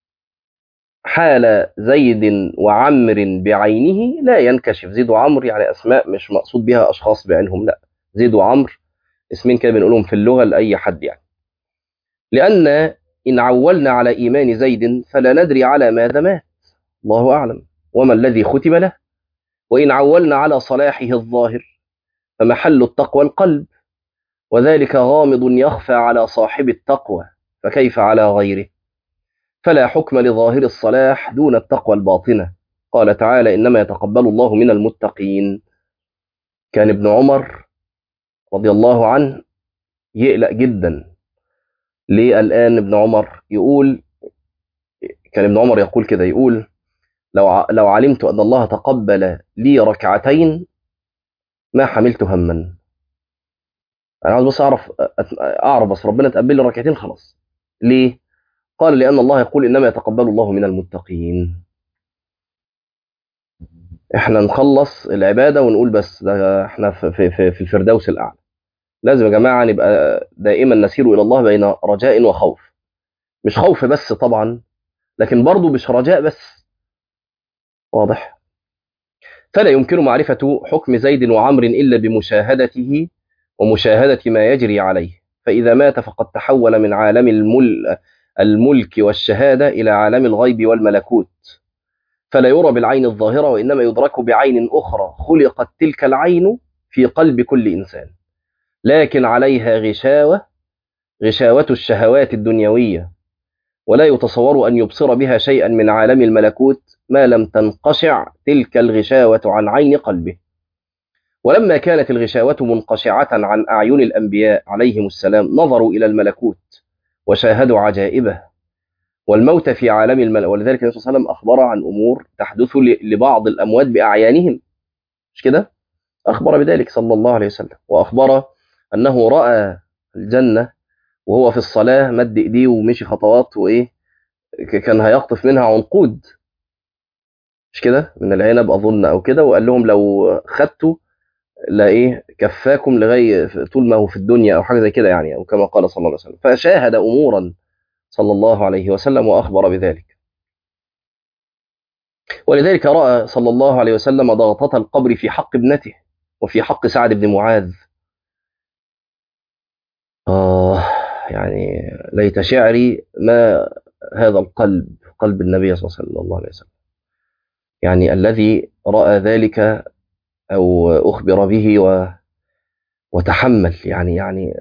حال زيد وعمر بعينه لا ينكشف زيد وعمر يعني أسماء مش مقصود بها أشخاص بعينهم لا زيد وعمر اسمين كده بنقولهم في اللغة لأي حد يعني لأن إن عولنا على إيمان زيد فلا ندري على ماذا مات الله أعلم وما الذي ختم له وإن عولنا على صلاحه الظاهر فمحل التقوى القلب وذلك غامض يخفى على صاحب التقوى فكيف على غيره فلا حكم لظاهر الصلاح دون التقوى الباطنة قال تعالى إنما يتقبل الله من المتقين كان ابن عمر رضي الله عنه يقلق جدا ليه الآن ابن عمر يقول كان ابن عمر يقول كده يقول لو لو علمت أن الله تقبل لي ركعتين ما حملت هما أنا عاوز بس أعرف أعرف بس ربنا تقبل لي ركعتين خلاص ليه؟ قال لأن الله يقول إنما يتقبل الله من المتقين احنا نخلص العبادة ونقول بس ده احنا في, في, في الفردوس الأعلى لازم يا جماعة نبقى دائما نسير إلى الله بين رجاء وخوف مش خوف بس طبعا لكن برضه مش رجاء بس واضح فلا يمكن معرفة حكم زيد وعمر إلا بمشاهدته ومشاهدة ما يجري عليه فإذا مات فقد تحول من عالم المل الملك والشهادة إلى عالم الغيب والملكوت فلا يرى بالعين الظاهرة وإنما يدرك بعين أخرى خلقت تلك العين في قلب كل إنسان لكن عليها غشاوة غشاوة الشهوات الدنيوية ولا يتصور أن يبصر بها شيئا من عالم الملكوت ما لم تنقشع تلك الغشاوة عن عين قلبه ولما كانت الغشاوة منقشعة عن أعين الأنبياء عليهم السلام نظروا إلى الملكوت وشاهدوا عجائبه والموت في عالم الملأ ولذلك النبي صلى الله عليه وسلم أخبر عن أمور تحدث لبعض الأموات بأعيانهم مش كده؟ أخبر بذلك صلى الله عليه وسلم وأخبر أنه رأى الجنة وهو في الصلاة مد إيديه ومشي خطوات وإيه كان هيقطف منها عنقود مش كده من العنب أظن أو كده وقال لهم لو خدتوا لا إيه كفاكم لغاية طول ما هو في الدنيا أو حاجة زي كده يعني أو كما قال صلى الله عليه وسلم فشاهد أمورا صلى الله عليه وسلم وأخبر بذلك ولذلك رأى صلى الله عليه وسلم ضغطة القبر في حق ابنته وفي حق سعد بن معاذ آه يعني ليت شعري ما هذا القلب قلب النبي صلى الله عليه وسلم يعني الذي رأى ذلك أو أخبر به و وتحمل يعني يعني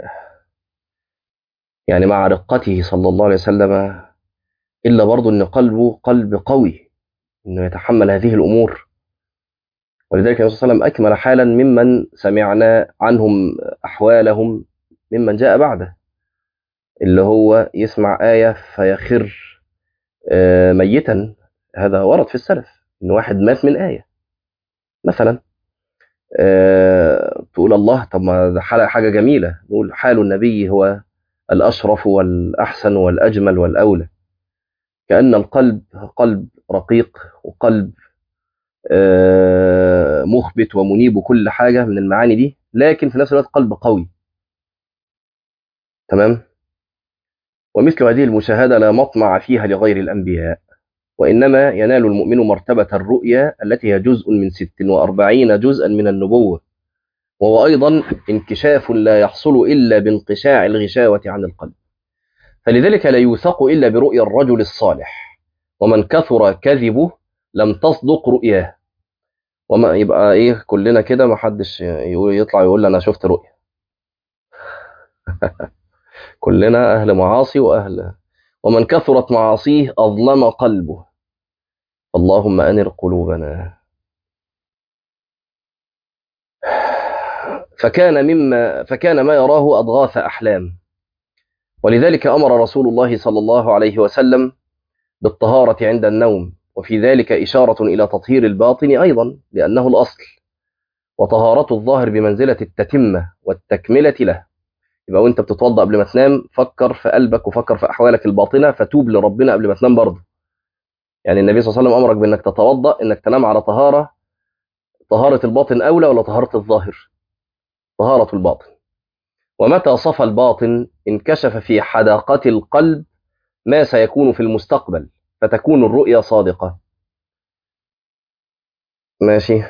يعني مع رقته صلى الله عليه وسلم إلا برضه أن قلبه قلب قوي أنه يتحمل هذه الأمور ولذلك النبي صلى الله عليه وسلم أكمل حالا ممن سمعنا عنهم أحوالهم ممن جاء بعده اللي هو يسمع آية فيخر ميتا هذا ورد في السلف ان واحد مات من آية مثلا أه تقول الله طب ما ده حاجة جميلة نقول حال النبي هو الأشرف والأحسن والأجمل والأولى كأن القلب قلب رقيق وقلب أه مخبت ومنيب وكل حاجة من المعاني دي لكن في نفس الوقت قلب قوي تمام ومثل هذه المشاهدة لا مطمع فيها لغير الأنبياء وإنما ينال المؤمن مرتبة الرؤيا التي هي جزء من ست وأربعين جزءا من النبوة وهو أيضا انكشاف لا يحصل إلا بانقشاع الغشاوة عن القلب فلذلك لا يوثق إلا برؤيا الرجل الصالح ومن كثر كذبه لم تصدق رؤياه وما يبقى ايه كلنا كده ما حدش يقول يطلع يقول انا شفت رؤيا كلنا اهل معاصي واهل ومن كثرت معاصيه اظلم قلبه اللهم انر قلوبنا فكان مما فكان ما يراه اضغاث احلام ولذلك امر رسول الله صلى الله عليه وسلم بالطهاره عند النوم وفي ذلك اشاره الى تطهير الباطن ايضا لانه الاصل وطهاره الظاهر بمنزله التتمه والتكمله له يبقى وانت بتتوضا قبل ما تنام فكر في قلبك وفكر في احوالك الباطنه فتوب لربنا قبل ما تنام برضه يعني النبي صلى الله عليه وسلم امرك بانك تتوضا انك تنام على طهاره طهاره الباطن اولى ولا طهاره الظاهر طهاره الباطن ومتى صفى الباطن انكشف في حداقه القلب ما سيكون في المستقبل فتكون الرؤيا صادقه ماشي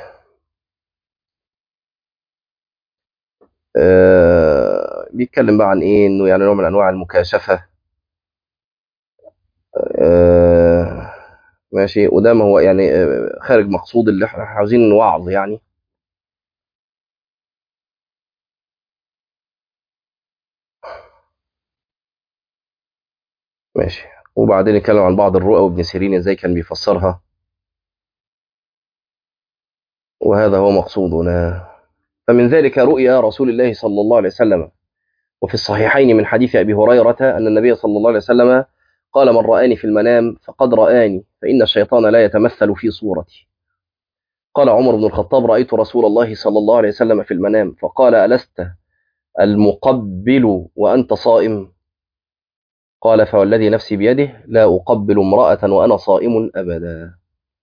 آه بيتكلم بقى عن ايه انه يعني نوع من انواع المكاشفه آه ماشي وده ما هو يعني آه خارج مقصود اللي احنا عاوزين نوعظ يعني ماشي وبعدين نتكلم عن بعض الرؤى وابن سيرين ازاي كان بيفسرها وهذا هو مقصودنا فمن ذلك رؤيا رسول الله صلى الله عليه وسلم وفي الصحيحين من حديث أبي هريرة أن النبي صلى الله عليه وسلم قال من رآني في المنام فقد رآني فإن الشيطان لا يتمثل في صورتي قال عمر بن الخطاب رأيت رسول الله صلى الله عليه وسلم في المنام فقال ألست المقبل وأنت صائم قال فوالذي نفسي بيده لا أقبل امرأة وأنا صائم أبدا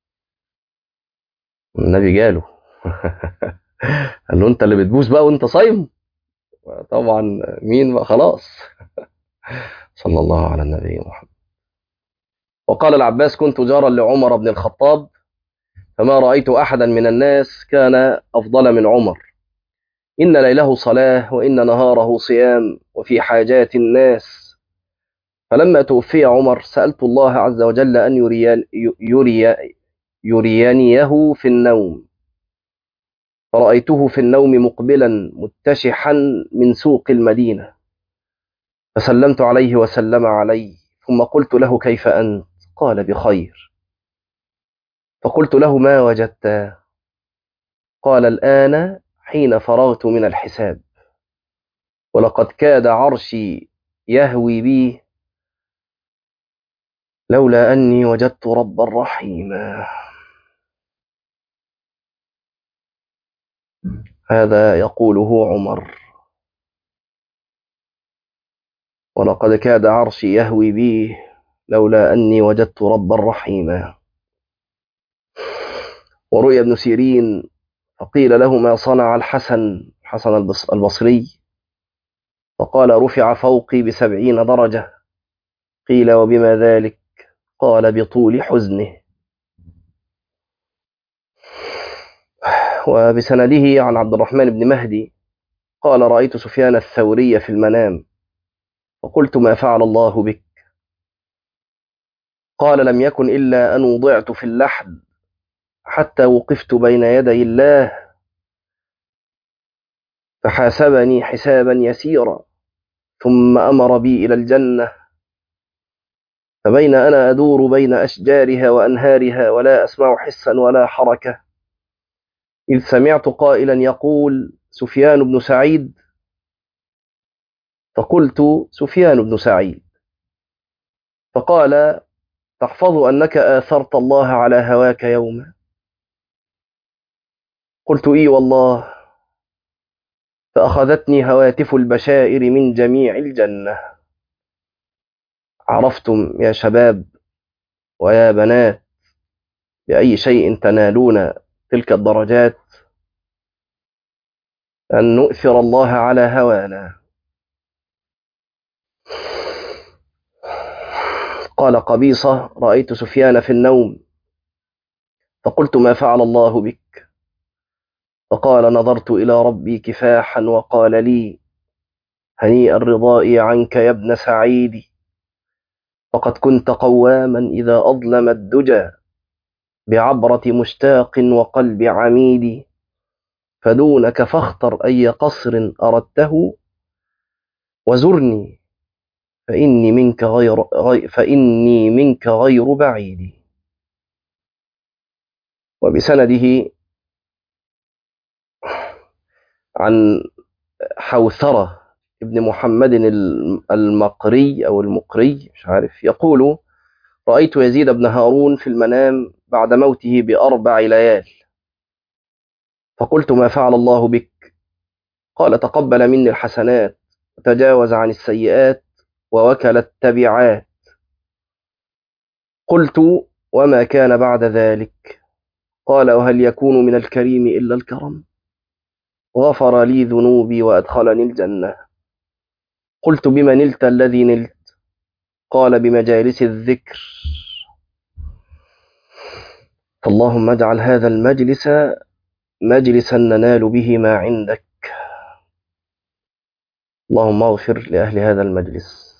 النبي قاله قال له انت اللي بتبوس بقى وانت صايم طبعا مين بقى خلاص صلى الله على النبي محمد وقال العباس كنت جارا لعمر بن الخطاب فما رأيت أحدا من الناس كان أفضل من عمر إن ليله صلاة وإن نهاره صيام وفي حاجات الناس فلما توفي عمر سألت الله عز وجل أن يريان يري يريانيه في النوم فرأيته في النوم مقبلا متشحا من سوق المدينة فسلمت عليه وسلم علي ثم قلت له كيف أنت قال بخير فقلت له ما وجدت قال الآن حين فرغت من الحساب ولقد كاد عرشي يهوي بي لولا أني وجدت ربا رحيما هذا يقوله عمر ولقد كاد عرشي يهوي بي لولا أني وجدت ربا رحيما ورؤي ابن سيرين فقيل له ما صنع الحسن حسن البصري فقال رفع فوقي بسبعين درجة قيل وبما ذلك قال بطول حزنه وبسنده عن عبد الرحمن بن مهدي قال رأيت سفيان الثوري في المنام وقلت ما فعل الله بك قال لم يكن إلا أن وضعت في اللحد حتى وقفت بين يدي الله فحاسبني حسابا يسيرا ثم أمر بي إلى الجنة فبين أنا أدور بين أشجارها وأنهارها ولا أسمع حسا ولا حركة إذ سمعت قائلا يقول سفيان بن سعيد فقلت سفيان بن سعيد فقال تحفظ أنك آثرت الله على هواك يوما قلت إي والله فأخذتني هواتف البشائر من جميع الجنة عرفتم يا شباب ويا بنات بأي شيء تنالون تلك الدرجات أن نؤثر الله على هوانا قال قبيصة رأيت سفيان في النوم فقلت ما فعل الله بك فقال نظرت إلى ربي كفاحا وقال لي هنيئا رضائي عنك يا ابن سعيد فقد كنت قواما إذا أظلم الدجى بعبرة مشتاق وقلب عميد فدونك فاختر أي قصر أردته وزرني فإني منك غير, غير فإني منك غير بعيد وبسنده عن حوثرة ابن محمد المقري أو المقري مش عارف يقول رأيت يزيد بن هارون في المنام بعد موته بأربع ليال فقلت ما فعل الله بك قال تقبل مني الحسنات وتجاوز عن السيئات ووكل التبعات قلت وما كان بعد ذلك قال وهل يكون من الكريم إلا الكرم غفر لي ذنوبي وأدخلني الجنة قلت بما نلت الذي نلت قال بمجالس الذكر فاللهم اجعل هذا المجلس مجلسا ننال به ما عندك اللهم اغفر لأهل هذا المجلس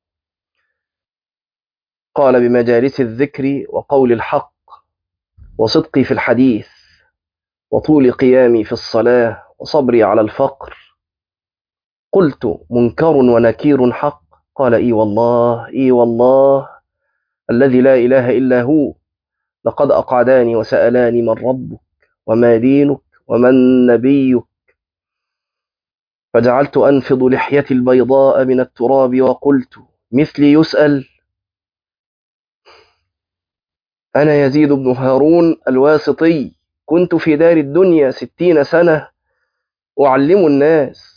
قال بمجالس الذكر وقول الحق وصدقي في الحديث وطول قيامي في الصلاة وصبري على الفقر قلت منكر ونكير حق قال اي والله اي والله الذي لا اله الا هو لقد اقعداني وسالاني من ربك وما دينك ومن نبيك فجعلت انفض لحيتي البيضاء من التراب وقلت مثلي يسال انا يزيد بن هارون الواسطي كنت في دار الدنيا ستين سنه اعلم الناس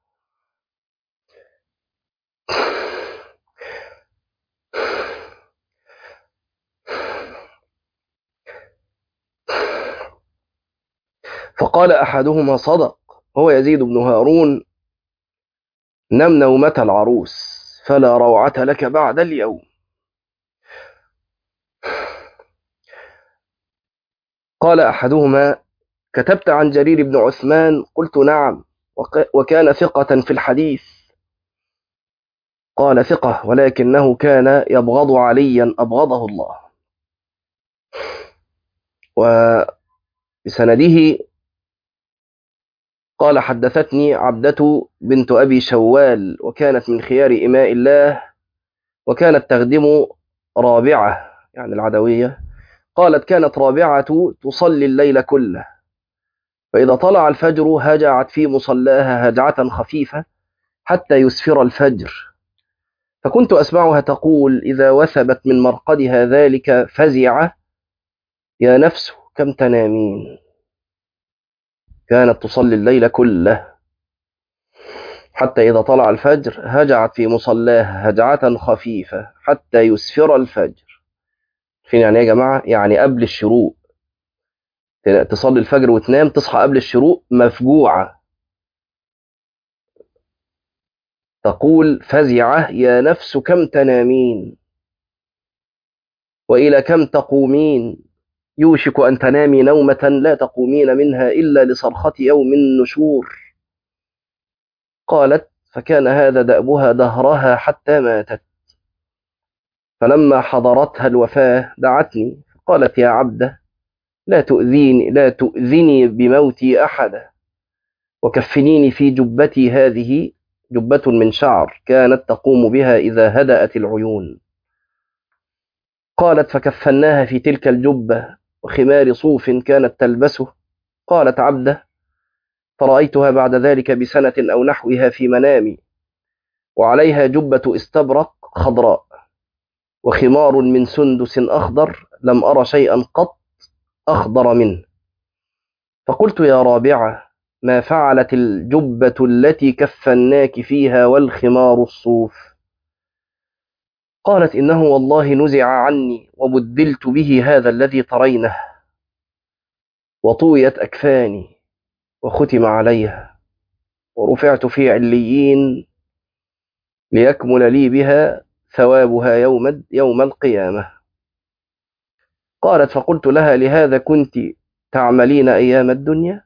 فقال احدهما صدق هو يزيد بن هارون نم نومة العروس فلا روعة لك بعد اليوم قال احدهما كتبت عن جرير بن عثمان قلت نعم وكان ثقة في الحديث قال ثقة ولكنه كان يبغض عليا أبغضه الله وبسنده قال حدثتني عبدة بنت أبي شوال وكانت من خيار إماء الله وكانت تخدم رابعة يعني العدوية قالت كانت رابعة تصلي الليل كله فإذا طلع الفجر هجعت في مصلاها هجعة خفيفة حتى يسفر الفجر فكنت أسمعها تقول إذا وثبت من مرقدها ذلك فزعة يا نفس كم تنامين كانت تصلي الليل كله حتى إذا طلع الفجر هجعت في مصلاها هجعة خفيفة حتى يسفر الفجر فين يعني يا جماعة يعني قبل الشروق تصلي الفجر وتنام تصحى قبل الشروق مفجوعة تقول فزعة يا نفس كم تنامين وإلى كم تقومين يوشك أن تنامي نومة لا تقومين منها إلا لصرخة يوم النشور قالت فكان هذا دأبها دهرها حتى ماتت فلما حضرتها الوفاة دعتني قالت يا عبده لا تؤذيني لا تؤذني بموتي أحدا وكفنيني في جبتي هذه جبة من شعر كانت تقوم بها إذا هدأت العيون قالت فكفناها في تلك الجبة وخمار صوف كانت تلبسه قالت عبده فرأيتها بعد ذلك بسنة أو نحوها في منامي وعليها جبة استبرق خضراء وخمار من سندس أخضر لم أر شيئا قط أخضر منه فقلت يا رابعة ما فعلت الجبة التي كفناك فيها والخمار الصوف قالت إنه والله نزع عني وبدلت به هذا الذي ترينه وطويت أكفاني وختم عليها ورفعت في عليين ليكمل لي بها ثوابها يوم يوم القيامة قالت فقلت لها لهذا كنت تعملين أيام الدنيا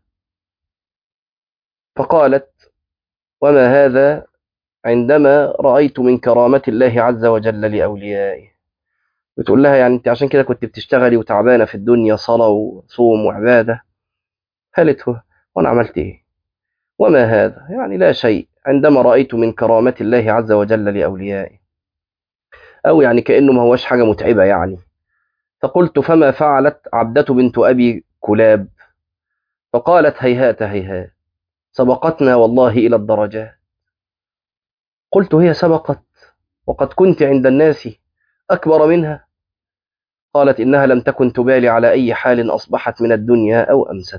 فقالت وما هذا عندما رأيت من كرامة الله عز وجل لأوليائه بتقول لها يعني انت عشان كده كنت بتشتغلي وتعبانة في الدنيا صلاة وصوم وعبادة قالت وانا عملت ايه وما هذا يعني لا شيء عندما رأيت من كرامة الله عز وجل لأوليائه أو يعني كأنه ما هوش حاجة متعبة يعني فقلت فما فعلت عبدة بنت أبي كلاب فقالت هيهات هيهات سبقتنا والله إلى الدرجات قلت هي سبقت وقد كنت عند الناس أكبر منها قالت إنها لم تكن تبالي على أي حال أصبحت من الدنيا أو أمست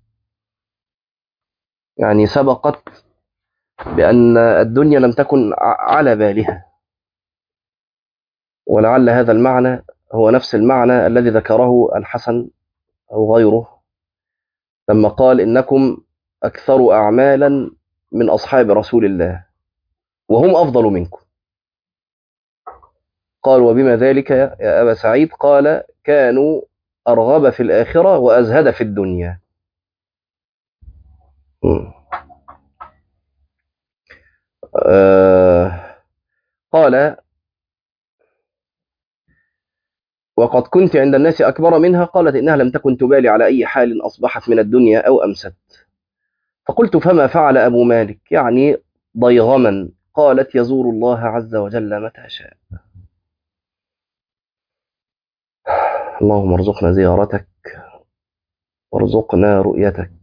يعني سبقت بأن الدنيا لم تكن على بالها ولعل هذا المعنى هو نفس المعنى الذي ذكره الحسن أو غيره لما قال إنكم أكثر أعمالا من أصحاب رسول الله وهم أفضل منكم قال وبما ذلك يا أبا سعيد قال كانوا أرغب في الآخرة وأزهد في الدنيا آه قال وقد كنت عند الناس أكبر منها قالت إنها لم تكن تبالي على أي حال أصبحت من الدنيا أو أمست فقلت فما فعل أبو مالك يعني ضيغما قالت يزور الله عز وجل متى شاء اللهم ارزقنا زيارتك وارزقنا رؤيتك